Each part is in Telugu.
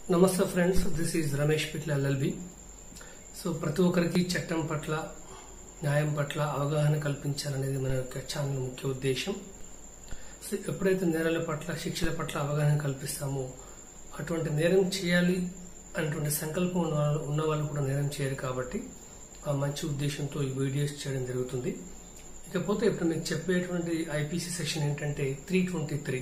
నమస్తే friends this is Ramesh Pitla LLB so ప్రతి ఒక్కరికి చట్టం పట్ల న్యాయం పట్ల అవగాహన కల్పించాలనేది మన యొక్క ఛానల్ ముఖ్య ఉద్దేశం సో ఎప్పుడైతే నేరాల పట్ల శిక్షల పట్ల అవగాహన కల్పిస్తామో అటువంటి నేరం చేయాలి అటువంటి సంకల్పం ఉన్న వాళ్ళు ఉన్న వాళ్ళు కూడా నేరం చేయరు కాబట్టి ఆ మంచి ఉద్దేశంతో ఈ వీడియోస్ చేయడం జరుగుతుంది ఇకపోతే ఇప్పుడు మీకు చెప్పేటువంటి ఐపీసీ సెక్షన్ ఏంటంటే త్రీ ట్వంటీ త్రీ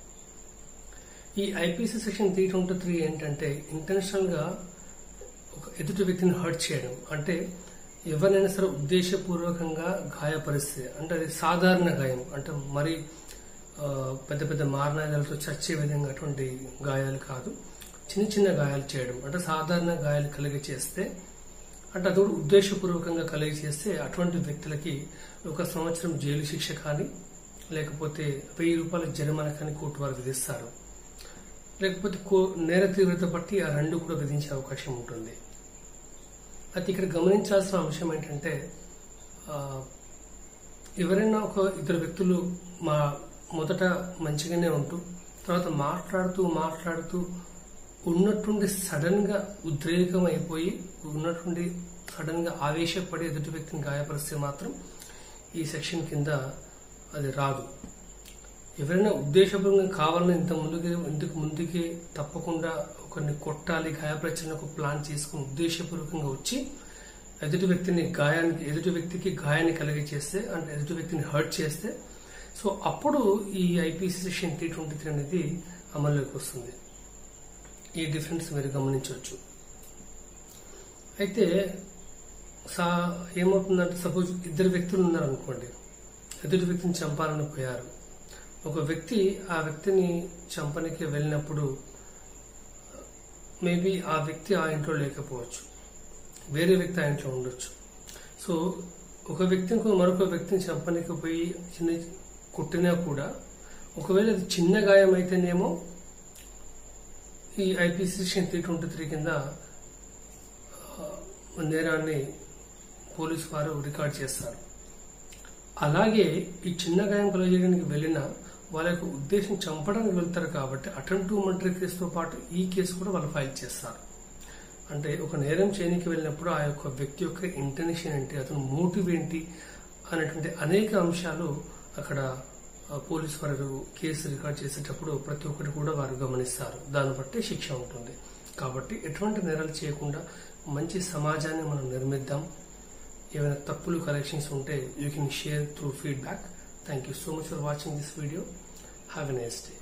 ఈ IPC section three twenty three ఏంటంటే ఇంటెన్షనల్ గా ఒక ఎదుటి వ్యక్తిని హర్ట్ చేయడం అంటే ఎవరినైనా సరే ఉద్దేశపూర్వకంగా గాయపరిస్తే అంటే అది సాధారణ గాయం అంటే మరి ఆ, పెద్ద పెద్ద మారణాయాలతో చచ్చే విధంగా అటువంటి గాయాలు కాదు చిన్న చిన్న గాయాలు చేయడం అంటే సాధారణ గాయాలు కలిగి చేస్తే అంటే అది కూడా ఉద్దేశపూర్వకంగా కలిగి చేస్తే అటువంటి వ్యక్తులకి ఒక సంవత్సరం జైలు శిక్ష కానీ లేకపోతే వెయ్యి రూపాయల జరిమానా కానీ కోర్టు వారు విధిస్తారు లేకపోతే కో- నేర తీవ్రత బట్టి ఆ రెండు కూడా విధించే అవకాశం ఉంటుంది అయితే ఇక్కడ గమనించాల్సిన అంశం ఏంటంటే ఆ, ఎవరైనా ఒక ఇద్దరు వ్యక్తులు మా మొదట మంచిగానే ఉంటూ తర్వాత మాట్లాడుతూ మాట్లాడుతూ ఉన్నట్టుండి సడన్ గా ఉద్రేకం అయిపోయి ఉన్నట్టుండి సడన్ గా ఆవేశపడి ఎదుటి వ్యక్తిని గాయపరిస్తే మాత్రం ఈ సెక్షన్ కింద అది రాదు ఎవరైనా ఉద్దేశపూర్వకంగా కావాలని ఇంత ముందుకే ఇంతకు ముందుకే తప్పకుండా ఒకరిని కొట్టాలి గాయపరచాలని ఒక ప్లాన్ చేసుకుని ఉద్దేశపూర్వకంగా వచ్చి ఎదుటి వ్యక్తిని గాయానికి ఎదుటి వ్యక్తికి గాయాన్ని కలిగి చేస్తే అంటే ఎదుటి వ్యక్తిని హర్ట్ చేస్తే సో అప్పుడు ఈ IPC section three twenty three అనేది అమల్లోకి వస్తుంది ఈ డిఫరెన్స్ మీరు గమనించవచ్చు అయితే సా ఏమవుతుందంటే సపోజ్ ఇద్దరు వ్యక్తులు ఉన్నారనుకోండి ఎదుటి వ్యక్తిని చంపాలని పోయారు ఒక వ్యక్తి ఆ వ్యక్తిని చంపనికి వెళ్ళినప్పుడు మేబీ ఆ వ్యక్తి ఆ ఇంట్లో లేకపోవచ్చు వేరే వ్యక్తి ఆ ఇంట్లో ఉండొచ్చు సో ఒక వ్యక్తిని మరొక వ్యక్తిని చంపనికి పోయి చిన్న కొట్టినా కూడా ఒకవేళ అది చిన్న గాయం అయితేనేమో ఈ IPC section three twenty three కింద ఆ, నేరాన్ని పోలీసు వారు రికార్డ్ చేస్తారు అలాగే ఈ చిన్న గాయం కలగజేయడానికి వెళ్ళిన వాళ్ళ యొక్క ఉద్దేశం చంపడానికి వెళ్తారు కాబట్టి అటెంప్ట్ టు మర్డర్ కేసుతో పాటు ఈ కేసు కూడా వాళ్ళు ఫైల్ చేస్తారు అంటే ఒక నేరం చేయడానికి వెళ్ళినప్పుడు ఆ యొక్క వ్యక్తి యొక్క ఇంటెన్షన్ ఏంటి అతను మోటివ్ ఏంటి అనేటువంటి అనేక అంశాలు అక్కడ ఆ, పోలీసు వారు కేసు రికార్డ్ చేసేటప్పుడు ప్రతి ఒక్కటి కూడా వారు గమనిస్తారు దాన్ని బట్టి శిక్ష ఉంటుంది కాబట్టి ఎటువంటి నేరాలు చేయకుండా మంచి సమాజాన్ని మనం నిర్మిద్దాం ఏమైనా తప్పులు కరెక్షన్స్ ఉంటే you can share through feedback thank you so much for watching this video have a nice day